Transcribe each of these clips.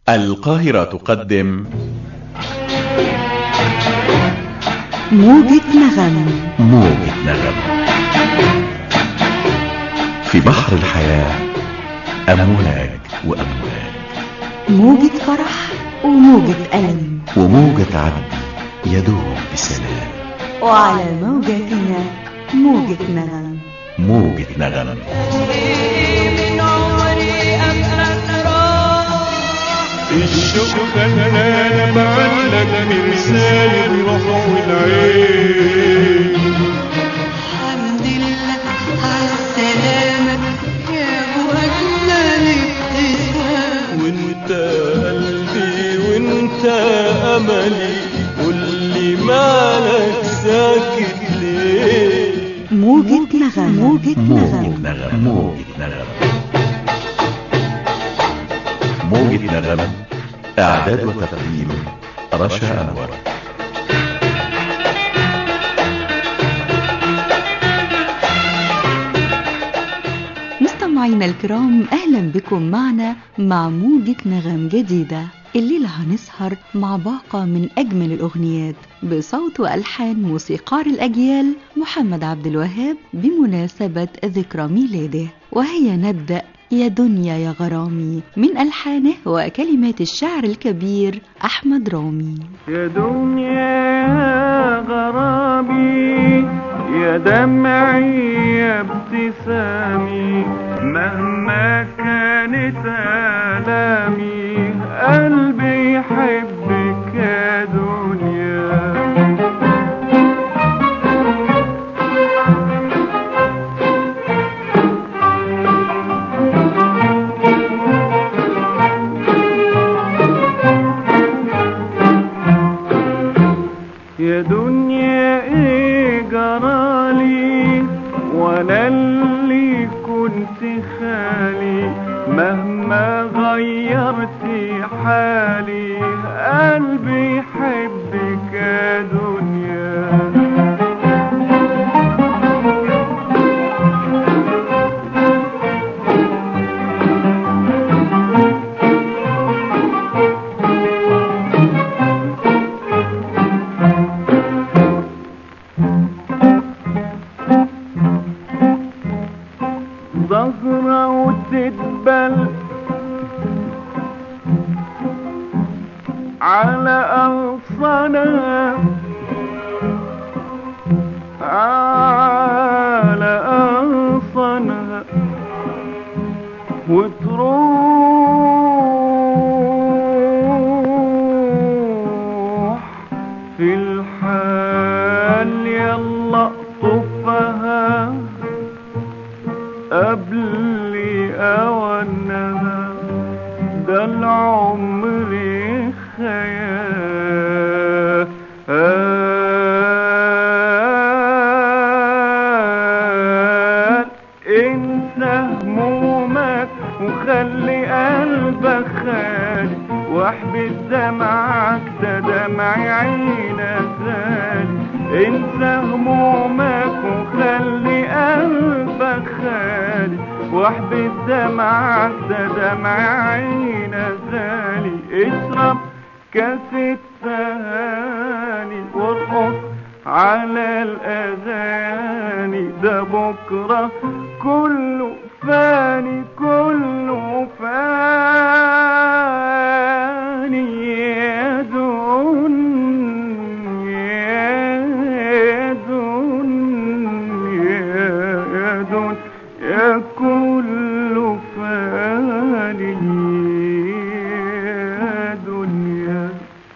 القاهرة تقدم موجة نغم موجة نغم في بحر الحياة أمواج وأمواج موجة فرح وموجة ألم وموجة عدل يدوم بسلام وعلى موجتنا موجة نغم موجة نغم من عمري أبقى راح الشوق خلانا بعلق مرسال الروح والعين الحمد لله على السلامة يا أبو أجمل ابتسام وانت قلبي وانت املي قولي مالك ساكت ليه موجة نغم موجة موجة نغم نغم موجة نغم موجة نغم إعداد وتقديم رشا أنور مستمعينا الكرام أهلا بكم معنا مع موجة نغم جديدة الليلة هنسهر مع باقة من أجمل الأغنيات بصوت وألحان موسيقار الأجيال محمد عبد الوهاب بمناسبة ذكرى ميلاده وهي نبدأ يا دنيا يا غرامي من ألحانه وكلمات الشاعر الكبير أحمد رامي يا دنيا يا غرامي يا دمعي يا ابتسامي مهما كانت آلامي قلبي يحبك يا دنيا يا دنيا ايه جرالي وانا اللي كنت خالي مهما غيرت حالي قلبي يحبك يا دنيا زهرة وتدبل على أغصانها على أغصانها وتروح في الحال يلا طفها قبل أوانها ده العمر خيال انسى همومك وخلي قلبك خالي واحبس دمعك ده دمع عينك غالي انسى همومك وخلي قلبك خالي واحبس دمعك ده دمع عينك غالي اشرب كاس التهاني وارقص على الاغاني ده بكره كله فاني كله فاني يا دنيا يا دنيا يا دنيا كله فاني يا دنيا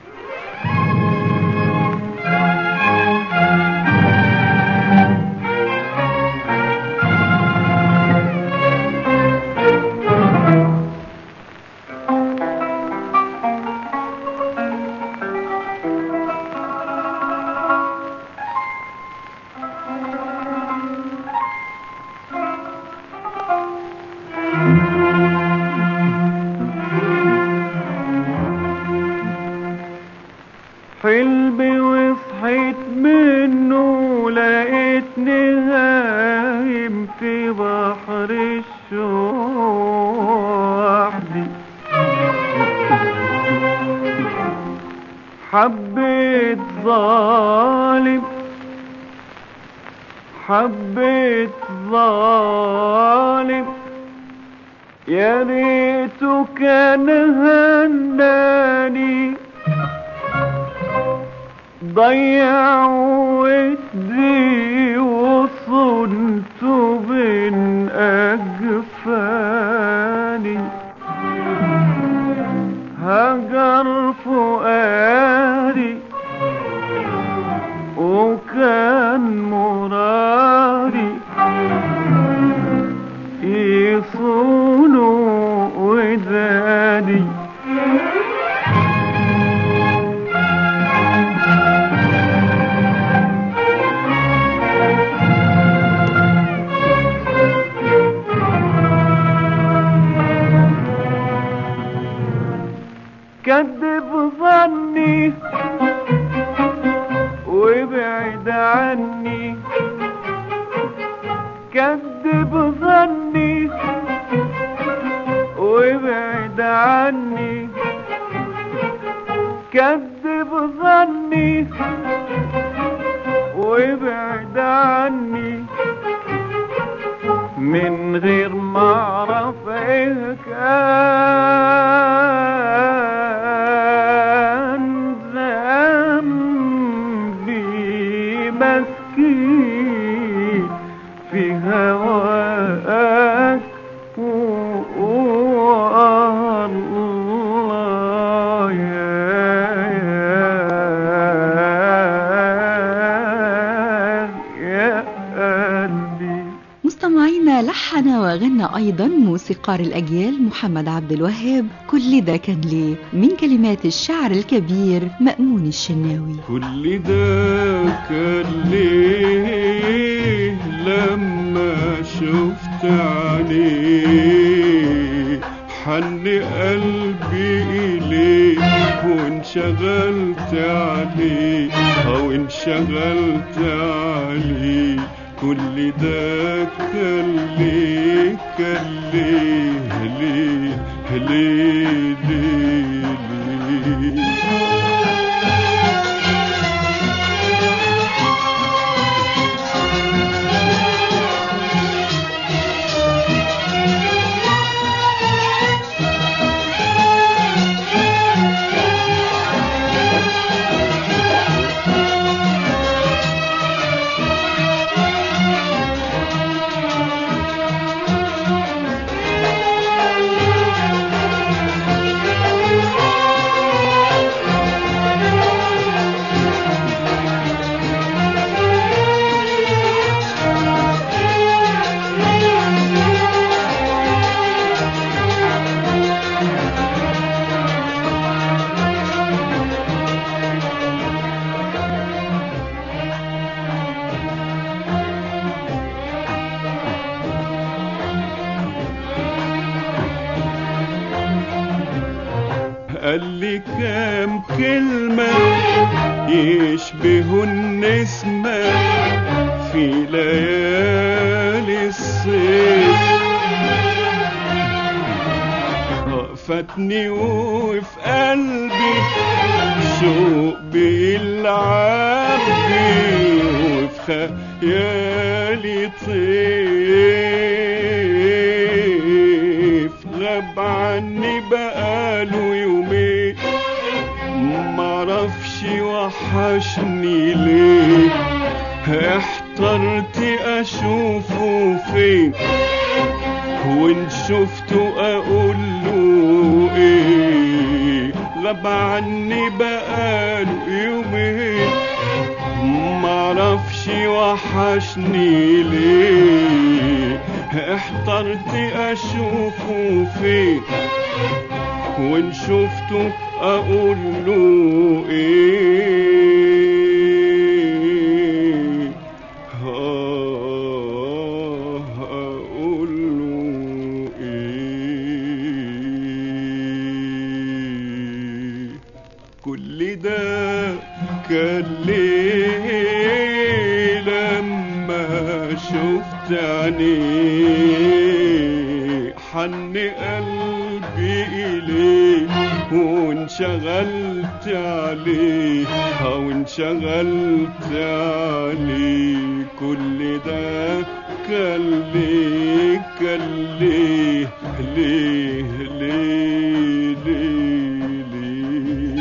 حلمي وصحيت منه لقيتني هايم في بحر الشوق وحدي حبيت ظالم حبيت ظالم يا ريته كان هناني ضيع ودي وصنت بين أجفاني هجر فؤادي وكان مراري يصونوا وداني كذب ظني وابعد عني كذب ظني وابعد عني كذب ظني وابعد عني من غير ما اعرف ايه كان ذنبي مسكين في هواك والله يا يا قلبي مستمعينا لحن وغنى أيضا موسيقار الأجيال محمد عبد الوهاب كل ده كان ليه من كلمات الشاعر الكبير مأمون الشناوي كل ده كان ليه لما شفت عينيه حن قلبي إليه وانشغلت عليه أو انشغلت عليه كل ده كان ليه كان ليه ليه ليه ليه, ليه قال لي كام كلمة يشبهوا النسمة في ليالي الصيف فاتني وفي قلبي شوق بيلعب بي وفي خيالي طيف غاب عني بقاله يومين معرفش وحشني ليه احترت اشوفه فين وان شفته اقول له ايه غاب عني بقاله يومين معرفش وحشني ليه احترت اشوفه فين وان شفته اقول له ايه آه اقول له ايه كل ده كان ليه لما شفت عينيه حن قلبي إليه وانشغلت وانشغلت عليه اه وانشغلت عليه كل ده كان ليه كان ليه ليه ليه ليه ليه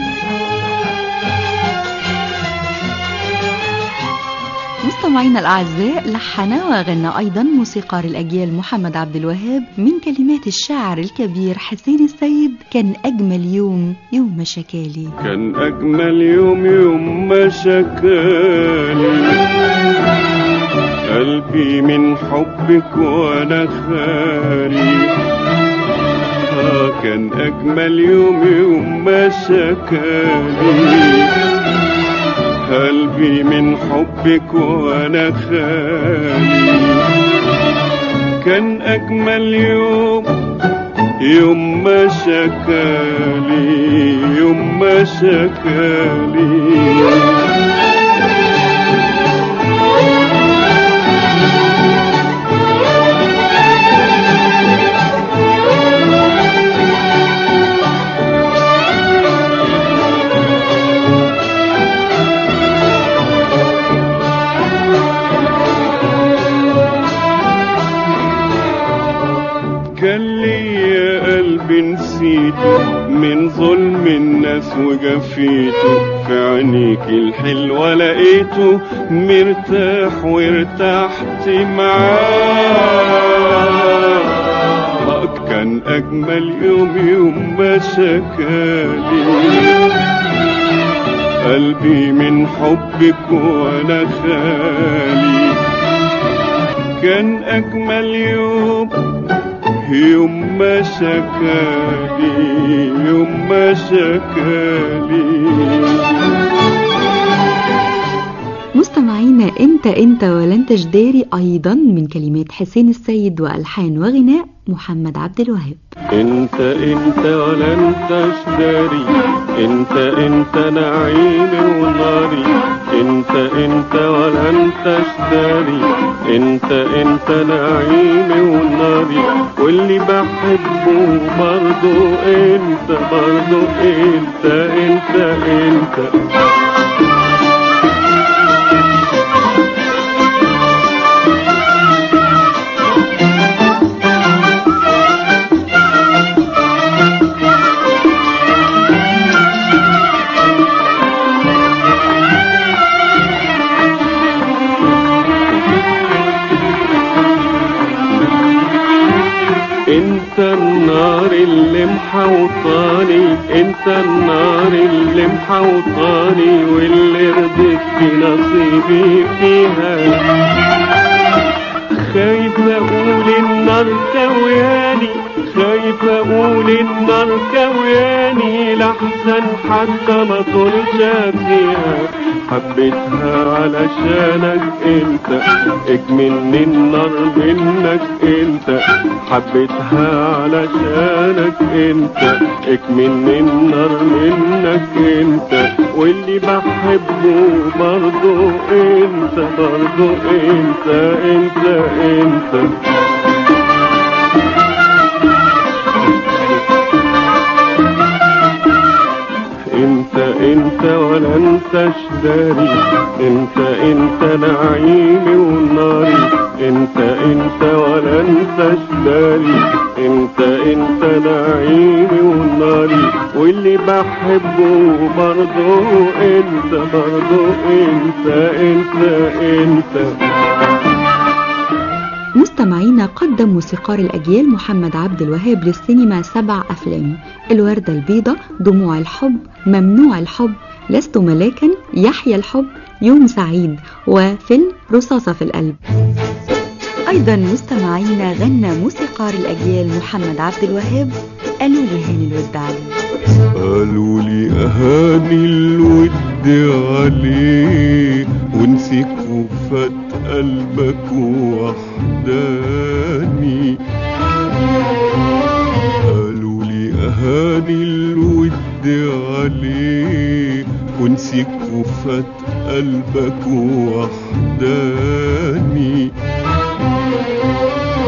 مستمعينا الأعزاء لحن وغنى أيضا موسيقار الأجيال محمد عبد الوهاب من كلمات الشاعر الكبير حسين السيد كان أجمل يوم يوم شكالي كان أجمل يوم يوم ما شكالي قلبي من حبك وأنا خالي آه كان أجمل يوم يوم ما شكالي قلبي من حبك وأنا خالي كان أجمل يوم يوم ما شكالي يوم ما شكالي كان ليا قلبي نسيته من ظلم الناس وجفيته في عينيك الحلوة لقيته مرتاح وارتحت معاه كان أجمل يوم يوم ما شكالي قلبي من حبك وأنا خالي كان أجمل يوم يوم ما شكالي يوم ما شكالي مستمعينا انت انت ولن تجداري ايضا من كلمات حسين السيد والحان وغناء محمد عبد الوهاب انت انت ولن تشتري انت انت نعيمي وناري انت انت ولن تشتري انت انت نعيمي وناري واللي بحبه برضو انت برضو انت انت انت, انت النار اللي محوطاني انت النار اللي محوطاني واللي رضيت بنصيبي فيها خايف اقول النار كوياني خايف اقول النار كوياني لحسن حتى ما طولش فيها حبيتها علشانك انت اجملني النار منك انت حبيتها علشانك انت اكملني النار منك انت واللي بحبه برضو انت برضو انت انت انت انت انت ولن تشتري انت انت نعيمي وناري انت انت ولن تشتري انت انت نعيمي وناري واللي بحبه برضو انت برضو انت انت انت, انت مستمعينا قدم موسيقار الأجيال محمد عبد الوهاب للسينما سبع أفلام الوردة البيضاء دموع الحب ممنوع الحب لست ملاكا يحيى الحب يوم سعيد وفيلم رصاصة في القلب أيضا مستمعينا غنى موسيقار الأجيال محمد عبد الوهاب قالوا لي هاني الود عليه قالوا لي أهاني الود عليه ونسيك وفات قلبك وحداني قالوا لي أهاني الود عليه ونسيك وفات قلبك وحداني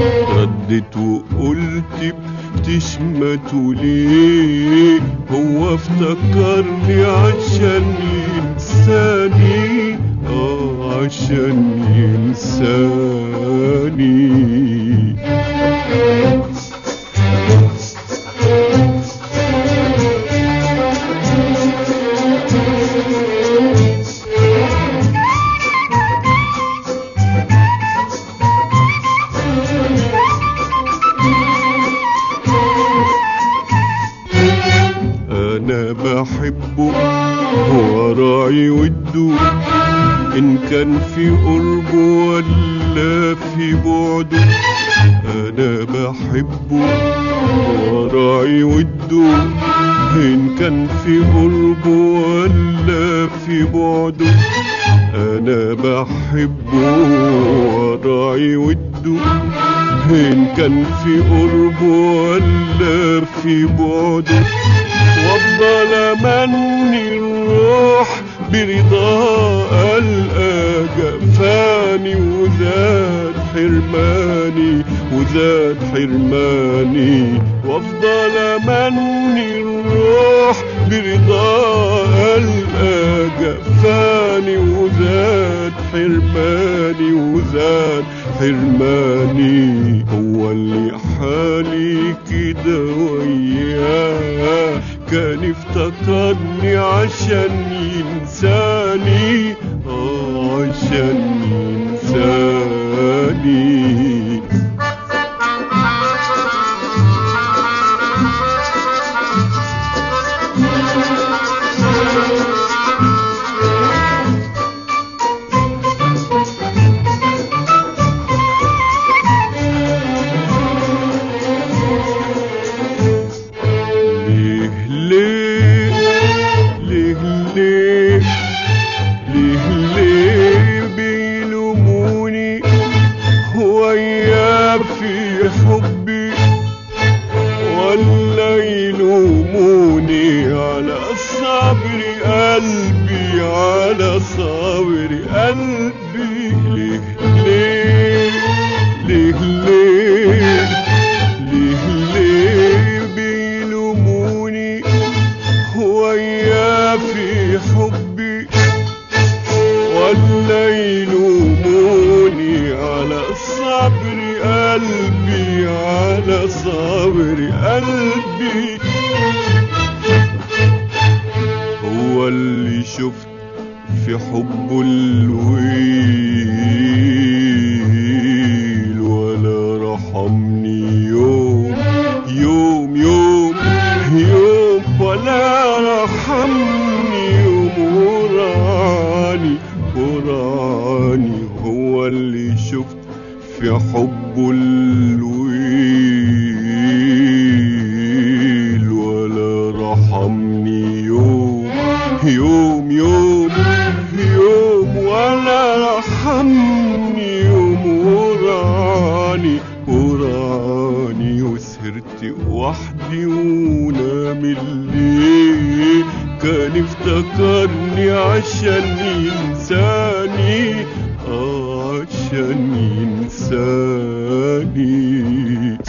ردت وقلت بتشمتوا ليه هو افتكرني عشان ينساني اه عشان ينساني انا بحبه وراعي وده ان كان في قربه ولا في بعده انا بحبه وراعي وده ان كان في قربه ولا في بعده انا بحبه وراعي وده إن كان في قربه ولا في بعده وافضل امني الروح برضا القى جفاني وزاد حرماني وزاد حرماني وافضل امني الروح برضا القى جفاني وزاد حرماني وزاد حرماني هو اللي حالي كده وياه كان افتكرني عشان ينساني اه عشان ينساني ليه ليه ليه ليه ليه ليه بيلوموني وياه في حبي ولا يلوموني على صبر قلبي على صبر قلبي ليه ليه ليه ليه ليه ليه بيلوموني وياه في حبي ولا يلوموني على صبر قلبي على صبر قلبي هو اللي شفت في حبه الويل ولا رحمني يوم يوم يوم يوم ولا رحمني يوم وراني وراني هو اللي شفت في حبه الويل ولا رحمني يوم يوم يوم يوم ولا رحمني يوم وراني وراني وسهرت وحدي ونام الليل كان افتكرني عشان ينساني آه عشان ينساني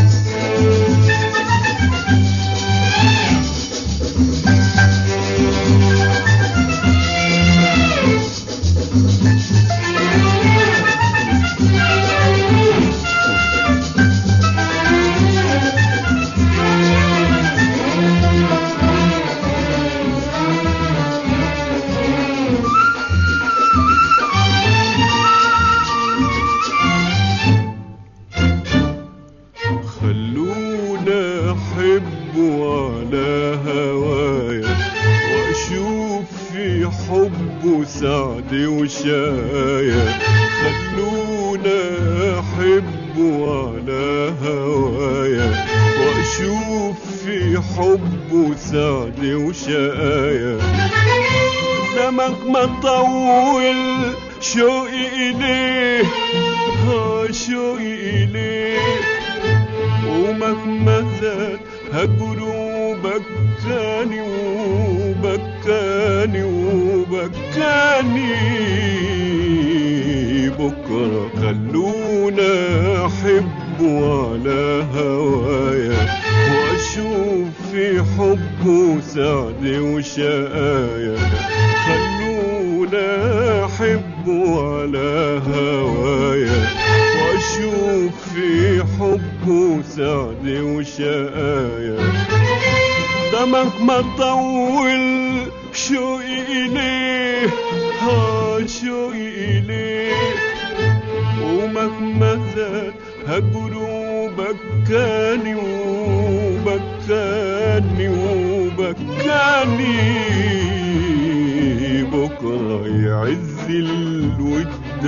خلونا احب على هوايا واشوف في حبه سعد وشايا خلونا احب على هوايا واشوف في حبه سعد وشايا دمك ما طول شوقي إليه ها شوقي إليه ومهما زاد هجره بكاني وبكاني وبكاني بكرة خلونا أحب على هوايا وأشوف في حب وسعد وشقايا خلونا احب على هوايا واشوف في حب وسعد وشقايا ده مهما طول شوقي إليه ها شوقي إليه ومهما زاد هجره بكاني وبكاني وبكاني بكرة يعز الود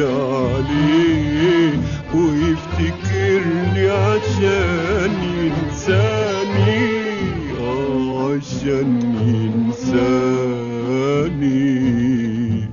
عليه ويفتكرني عشان ينساني آه عشان ينساني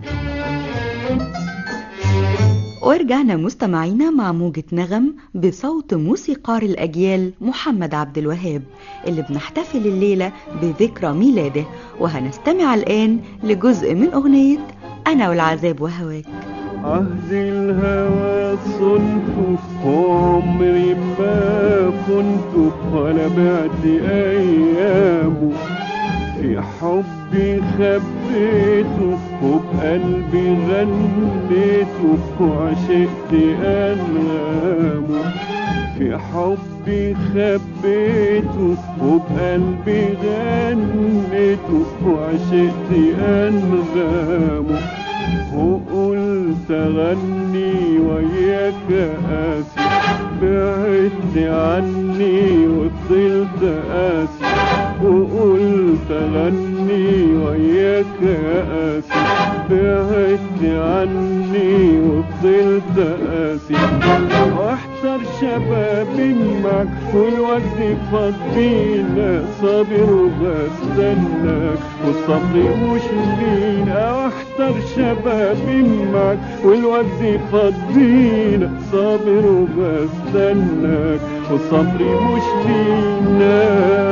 ورجعنا مستمعينا مع موجة نغم بصوت موسيقار الأجيال محمد عبد الوهاب اللي بنحتفل الليلة بذكرى ميلاده وهنستمع الآن لجزء من أغنية أنا والعذاب وهواك عهد الهوى صنت عمري ما كنت ولا بعت أيامه في حبي خبيته وبقلبي غنيته وعشقت أنغامه في حبي خبيته وبقلبي غنيته وعشقت أنغامه وقلت أغني وياك قاسي بعدت عني وفضلت قاسي وقلت أغني وياك قاسي بعدت عني وفضلت قاسي واحتر شبابي معك والوقت فاض بينا صابر وبستناك والصبر مش لينا واحتر شبابي معك والوقت فاض بينا صابر وبستناك والصبر مش لينا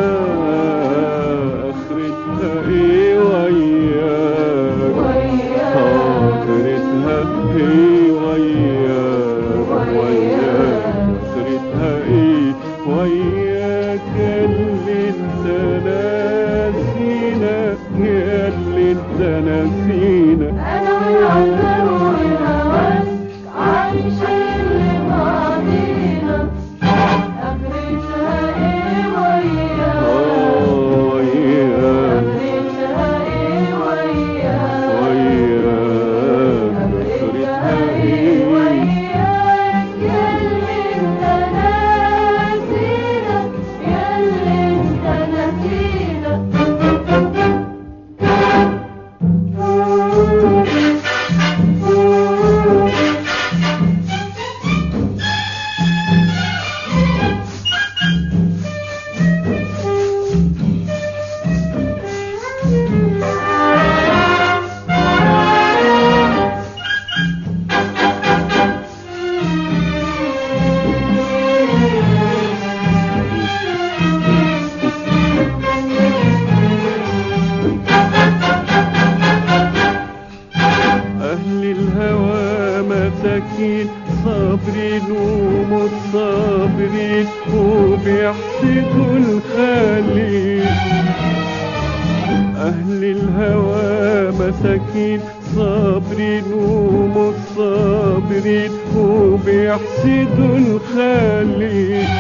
اخرتها ايه وياك اخرتها ايه وياك وياك اخرتها ايه وياك اللي انت ناسينا يا اللي انت ناسينا أنا والعذاب والهوان عايشين لبعضينا آخرتها إيه وياك آه وياك آخرتها إيه وياك وياك اخرتها ايه وياك ياللي انت ناسينا ياللي انت ناسينا أهل الهوى مساكين صابرين ومتصابرين وبيحسدوا الخالق أهل الهوى مساكين صابرين ومتصابرين وبيحسدوا الخالق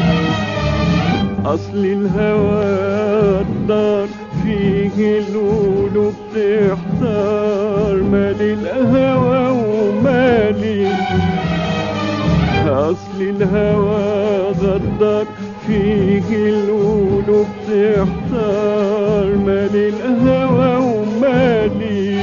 أصل الهوى الدار فيه القلوب تحتار مال الهوى ومالي أصل الهوى غدار فيه القلوب تحتار مال الهوى ومالي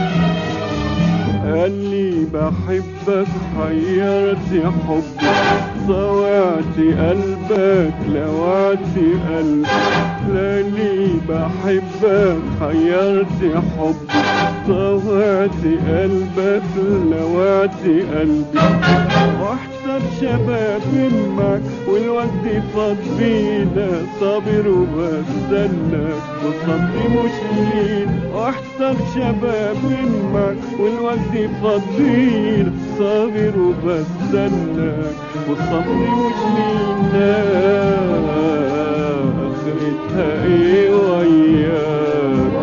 قال لي بحبك حيرت حبك طوعت قلبك لوعت قلبك لاني بحبك حيرت حبك طوعت قلبك لوعت قلبي واحتر شباب معك والوقت فاض بينا صابر وبستناك والصبر مش لين واحتر شباب معك والوقت فاض بينا صابر وبستناك والصبر مش لينا اخرتها ايه وياك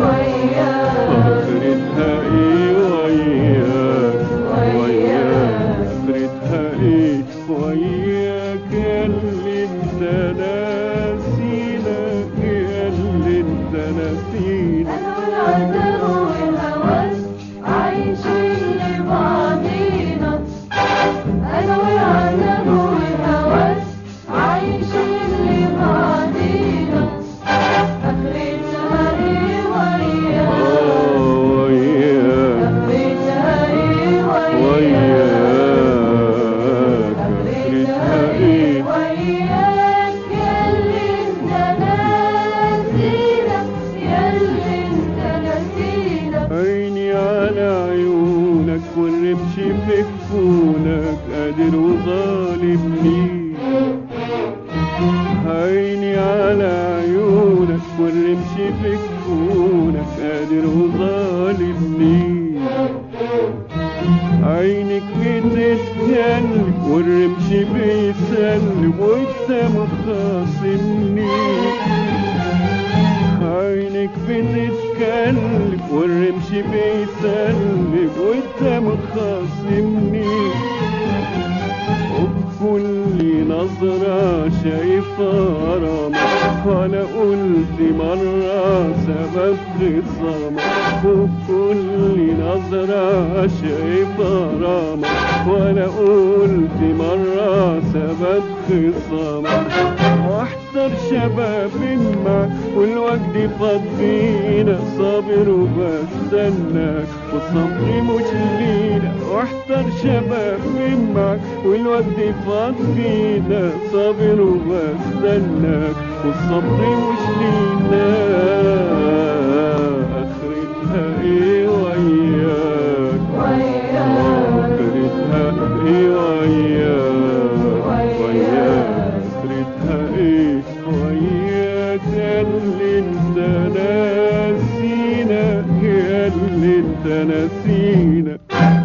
اخرتها ايه وياك وياك اخرتها ايه وياك يا اللي انت ناسينا يا اللي انت ناسينا أنا والعذاب والهوس عايشين لبعضينا أنا والعذاب والهوس عايشين لبعضينا آخرتها إيه وياك اه وياك آخرتها إيه وياك وياك اخرتها ايه وياك ياللي انت ناسينا ياللي انت ناسينا عيني على عيونك والرمش في كفونك قادر وظالمني عيني على عيونك والرمش في كفونك قادر وظالمني عينك بتتكلم والرمش بيسلم وانت مخاصمني عينك بتتكلم والرمش بيسلم وانت مخاصمني وبكل نظرة شايفة غرامة وأنا قلت مرة سبب خصامة وبكل نظرة شايفة غرامة وأنا قلت مرة سبب خصامة واحذر شباب معك والوجد فضينا صابر وبستناك والصبر مش لينا واحذر شباب معك والوجد فضينا صابر وبستناك والصبر مش لينا اخرتها ايه وياك اخرتها ايه وياك وياك اخرتها ايه وياك يا اللي انت ناسينا يا اللي انت ناسينا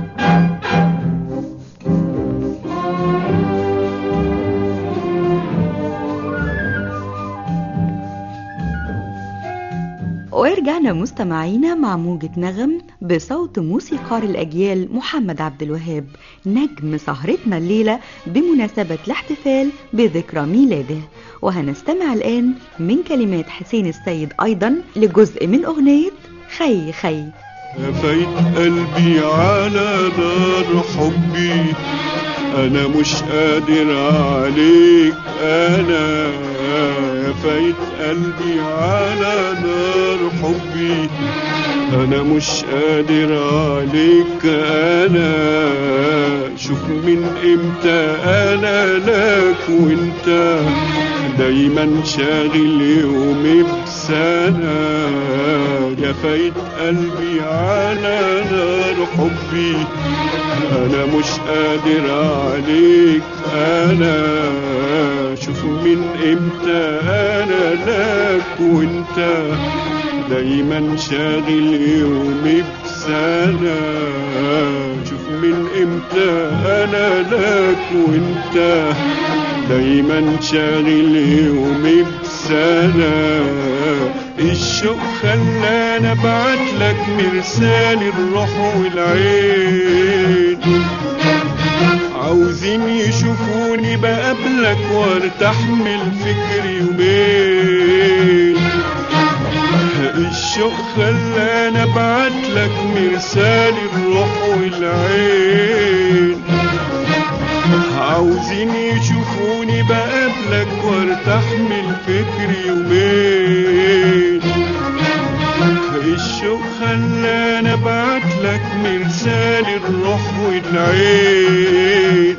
ورجعنا مستمعينا مع موجة نغم بصوت موسيقار الأجيال محمد عبد الوهاب نجم سهرتنا الليلة بمناسبة الاحتفال بذكرى ميلاده وهنستمع الآن من كلمات حسين السيد أيضا لجزء من أغنية خي خي فايت قلبي على نار حبي انا مش قادر عليك انا فايت قلبي على نار حبي انا مش قادر عليك انا شوف من امتى انا لك وانت دايما شاغل يومي بسنة يا فايت قلبي على نار حبي انا مش قادر عليك انا شوف من امتى انا لك وانت دايما شاغل يومي بسنة شوف من امتى انا لك وانت دايما شاغل يومي بسنة الشوق خلاني ابعت لك مرسال الروح والعين عاوزين يشوفوني بقابلك وارتاح من فكري يومين الشوق خلاني ابعت لك مرسال الروح والعين عاوزين يشوفوني بقابلك وارتاح من فكري يومين الشوق خلاني ابعت لك مرسال الروح والعين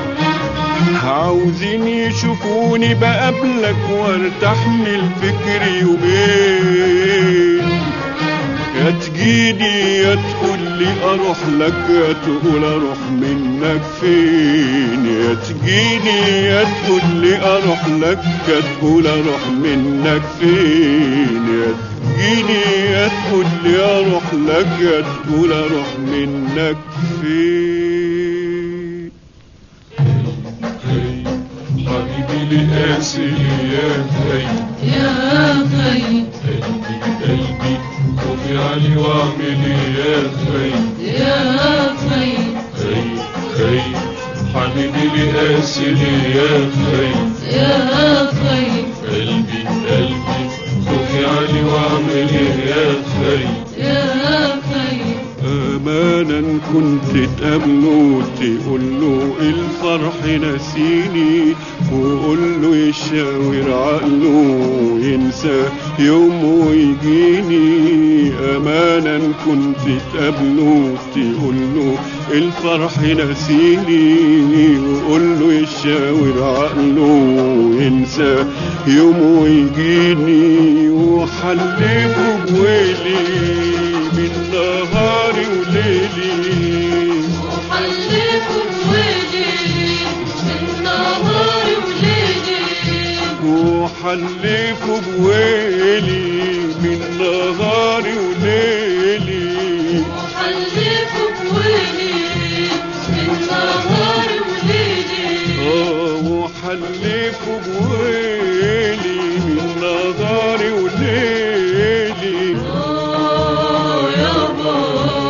عاوزين يشوفوني بقابلك وارتاح من فكري يومين يا تجيني يا تقول لي اروح لك يا تقول اروح منك فين يا تجيني يا تقول لي اروح لك يا تقول اروح منك فين يا تجيني يا تقول لي اروح لك يا تقول اروح منك فين حبيبي قاسي يا خي يا خي قلبي قلبي خوفي علي واعمل إيه يا خي يا خي خي خي حبيبي لي قاسي يا خي يا خي قلبي قلبي خوفي علي واعمل إيه يا خي يا خي امانا كنت تقابله تقول له الفرح نسيني وقول له يشاور عقله ينسى يوم ويجيني امانا كنت تقابله تقول له الفرح نسيني وقول له يشاور عقله ينسى يوم ويجيني وحلفه بويلي من نهاري وليلي وحلفوا بوجهي من نهار وليلي وحلفه بويلي من نهاري وليلي وحلفوا بوجهي من نهار وليلي اه وحلفه بويلي من نهاري وليلي آه يابا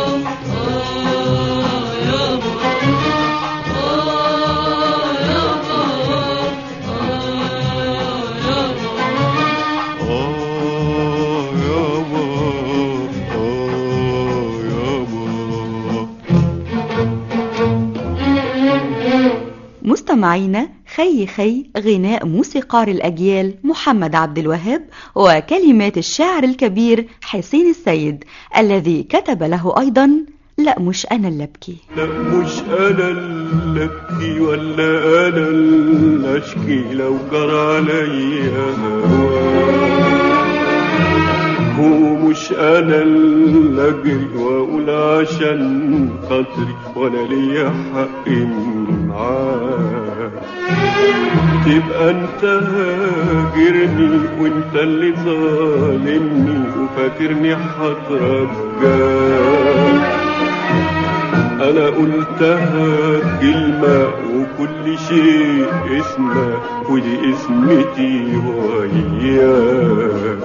آه يابا آه يابا آه يابا اه يابا اه يابا مستمعينا خي خي غناء موسيقار الأجيال محمد عبد الوهاب وكلمات الشاعر الكبير حسين السيد الذي كتب له أيضا لا مش أنا اللي أبكي لا مش انا اللي ابكي ولا انا اللي اشكي لو جرى عليا هواك هو مش انا اللي اجري واقول عشان خاطري ولا ليا حق معاك تبقى انت هاجرني وانت اللي ظالمني وفاكرني هترجاك انا قلتها كلمة وكل شيء اسمه ودي اسمتي وياك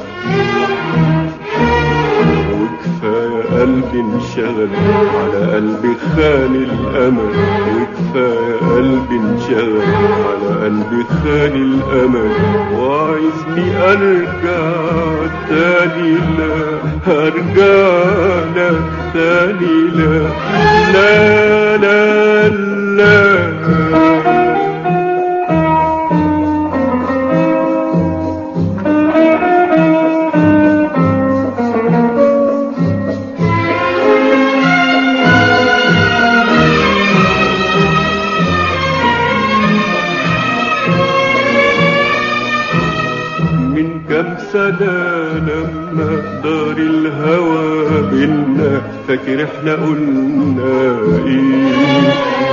وكفاية قلبي انشغل على قلبي خان الأمل وكفاية قلبي انشغل على قلبي خان الأمل وعايزني أرجع تاني لا أرجع لك تاني لا لا لا لا من كام سنة لما دار الهوى بينا فاكر احنا قلنا ايه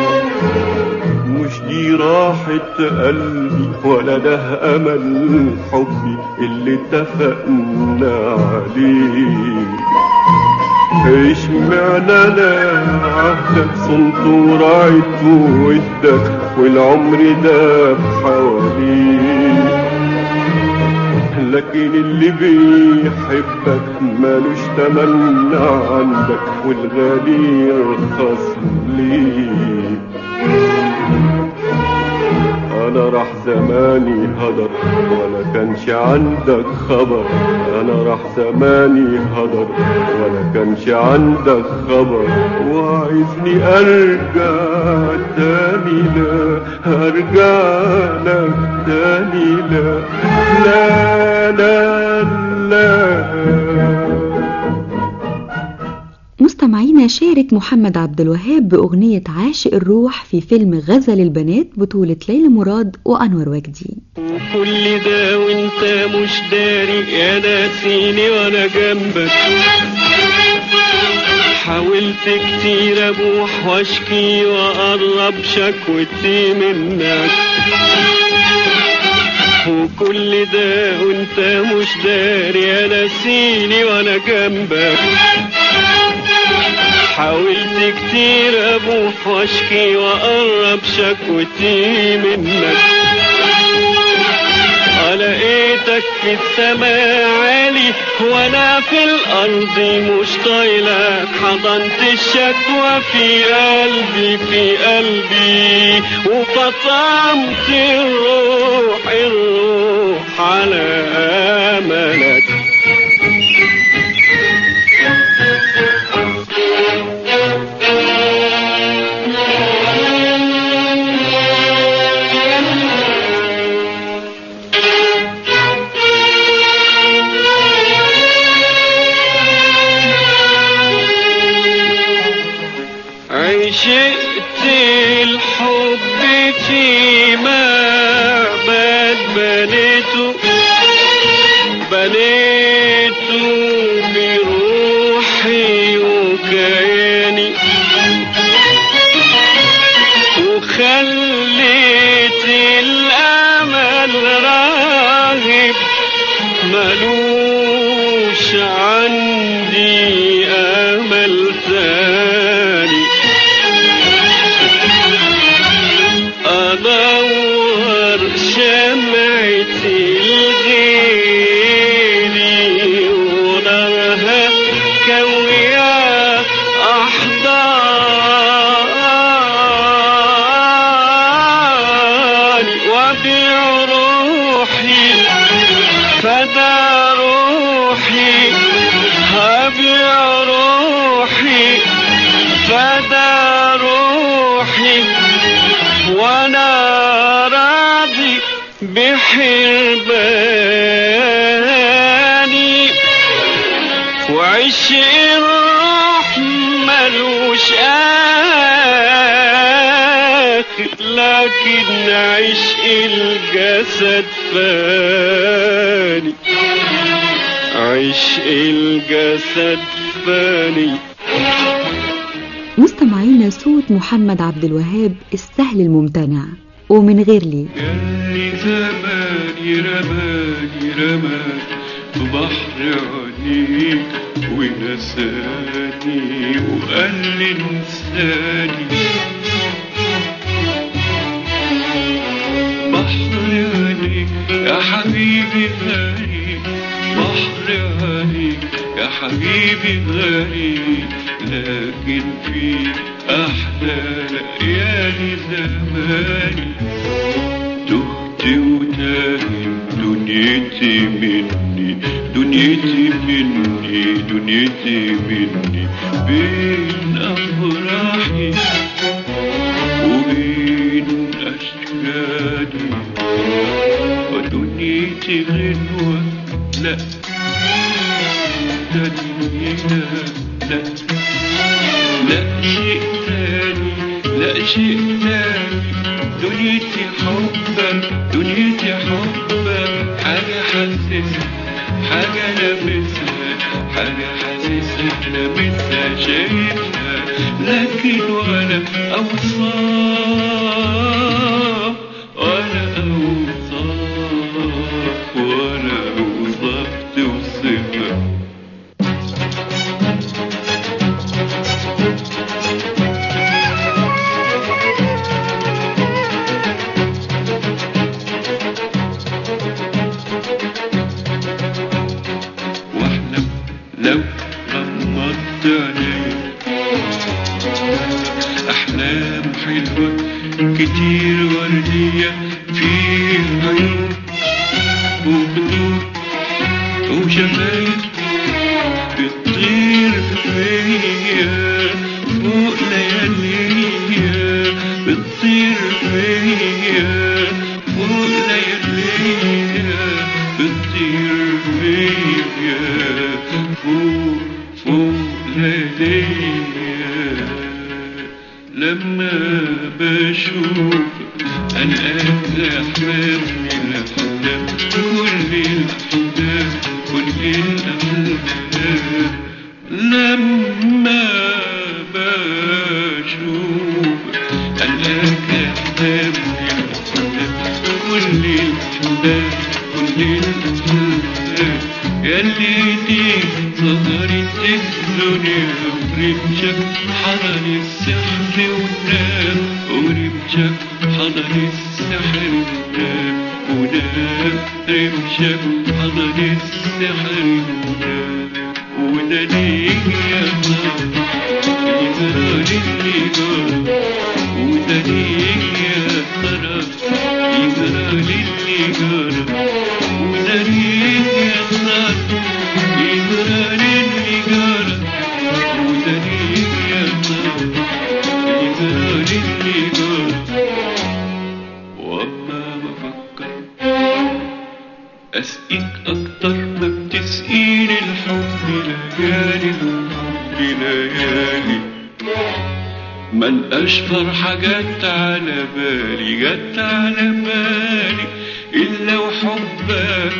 مش دي راحة قلبي ولا ده أمل حبي اللي اتفقنا عليه اشمعنى انا عهدك صنت ورعيت ودك والعمر ده بحواليك لكن اللي بيحبك مالوش تمنى عندك والغالي يرخص ليك انا راح زماني هدر ولا كانش عندك خبر انا راح زماني هدر ولا كانش عندك خبر وعايزني ارجع تاني لا ارجع لك تاني لا لا لا لا مستمعينا شارك محمد عبد الوهاب بأغنية عاشق الروح في فيلم غزل البنات بطولة ليلى مراد وأنور وجدي وكل ده وانت مش داري يا ناسيني وانا جنبك حاولت كتير ابوح واشكي واقرب شكوتي منك وكل ده وانت مش داري يا ناسيني وانا جنبك حاولت كتير ابوح واشكي واقرب شكوتي منك لقيتك في السماء عالي وانا في الارض مش طايلك حضنت الشكوى في قلبي في قلبي وفطمت الروح الروح على املك عشقت الحب في معبد بنيته بنيته بروحي وكياني وخليت الامل راغب ملوش عندي امل تاني ادور شمعتي الغيري ونارها كوية احضاني وابيع روحي فدا روحي هبيع روحي فدا روحي وانا راضي بحرباني وعش الروح ملوش آخر لكن عشق الجسد فاني عشق الجسد فاني مستمعينا صوت محمد عبد الوهاب السهل الممتنع ومن غير لي ياللي زماني رماني رماني في بحر عينيك ونساني وقال لي انساني بحر عينيك يا حبيبي غريب بحر عينيك يا حبيبي غريب لكن في أحلى ليالي زماني تهت ونايم دنيتي مني دنيتي مني دنيتي مني بين أفراحي وبين أشكالي ودنيتي غنوة لا تدنينا لا لا شيء تاني لا شيء تاني دنيتي حبا دنيتي حبا حاجة حاسسها حاجة لابسها حاجة حاسسها لابسها شايفها لكن ولا أوصاف ولا أوصاف ولا أوصاف توصفها واحلم لو غمضت عيني احلام حلوه كتير ورديه في عيون وخدود وشفايف بتطير فيا فوق لياليا بتطير فيا فوق لياليا بتطير فيا فوق فوق لياليا لما بشوف انا احلام الاحلام كل الاحلام كل الاحلام لما بشوف الاك احلام الاحلام كل الاحلام كل الاحلام ياللي دي صدرت الدنيا ورمشك حضن السحر ونام ورمشك حضن السحر ونام وده رمشك حضر السحر وده وده ليه يا ترى يجرى للي جرى وده ليه يا ترى يجرى للي جرى وده ليه يا ترى يجرى للي جرى وده ليه يا ترى يجرى للي جرى واما بفكر اسقيك اكتر ما بتسقيني الحب ليالي الحب ليالي من اشفر حاجات على بالي جت على بالي الا وحبك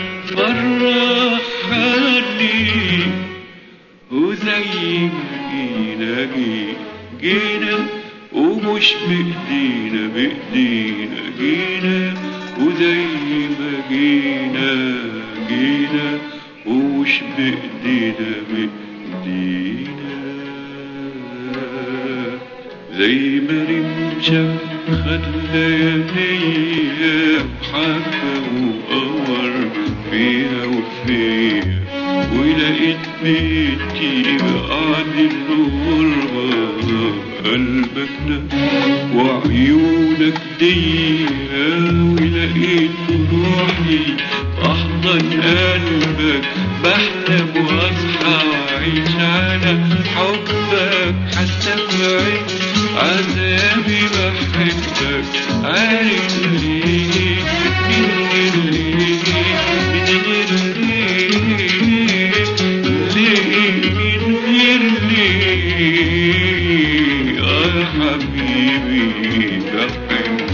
فرحني وزي ما جينا جي- جينا ومش بإيدينا بإيدينا جينا وزي ما جينا جينا ومش بإيدينا بإيدينا زي ما رمشة خد لياليا وحكى وقور فيها وفيها ولقيت بيتي بعد الغربة قلبك ده وعيونك دي ولقيت روحي أحضن قلبك بحلم وأصحى وأعيش على حبك حتى في عين عذابي بحبك عارف ليه من غير ليه من غير ليه ليه من غير ليه يا حبيبي بحبك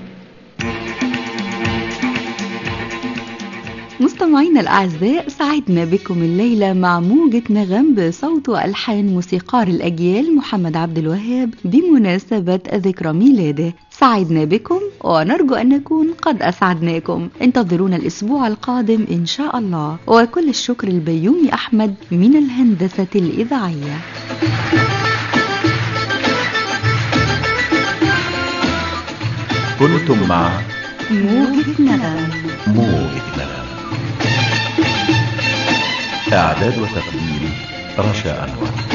مستمعينا الأعزاء سعدنا بكم الليلة مع موجة نغم بصوت وألحان موسيقار الأجيال محمد عبد الوهاب بمناسبة ذكرى ميلاده سعدنا بكم ونرجو أن نكون قد أسعدناكم انتظرونا الأسبوع القادم إن شاء الله وكل الشكر البيومي أحمد من الهندسة الإذاعية كنتم مع موجة نغم موجة نغم إعداد وتقديم رشا أنور